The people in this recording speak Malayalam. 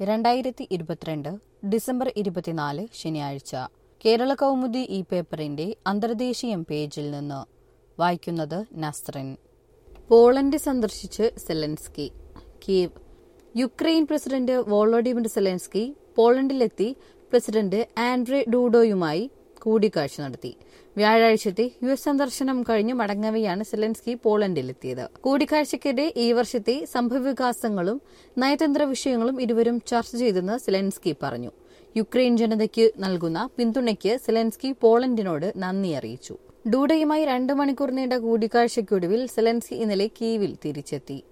രണ്ടായിരത്തി ഇരുപത്തിരണ്ട് ഡിസംബർ ഇരുപത്തിനാല് ശനിയാഴ്ച കേരള കൗമുദി ഈ പേപ്പറിന്റെ അന്തർദേശീയം പേജിൽ നിന്ന് വായിക്കുന്നത് നസ്റിൻ പോളണ്ട് സന്ദർശിച്ച് Zelensky Kyiv Ukraine president Volodymyr Zelensky പോളണ്ടിലെത്തി പ്രസിഡന്റ് ആൻഡ്രെ ഡൂഡോയുമായി കൂടിക്കാഴ്ച നടത്തി വ്യാഴാഴ്ചത്തെ യു എസ് സന്ദർശനം കഴിഞ്ഞ് മടങ്ങവെയാണ് സെലൻസ്കി പോളണ്ടിലെത്തിയത് കൂടിക്കാഴ്ചയ്ക്കിടെ ഈ വർഷത്തെ സംഭവവികാസങ്ങളും നയതന്ത്ര വിഷയങ്ങളും ഇരുവരും ചർച്ച ചെയ്തെന്ന് സെലൻസ്കി പറഞ്ഞു യുക്രൈൻ ജനതയ്ക്ക് നൽകുന്ന പിന്തുണയ്ക്ക് സെലൻസ്കി പോളണ്ടിനോട് നന്ദി അറിയിച്ചു ഡൂഡയുമായി രണ്ട് മണിക്കൂർ നീണ്ട കൂടിക്കാഴ്ചയ്ക്കൊടുവിൽ സെലൻസ്കി ഇന്നലെ കീവിൽ തിരിച്ചെത്തി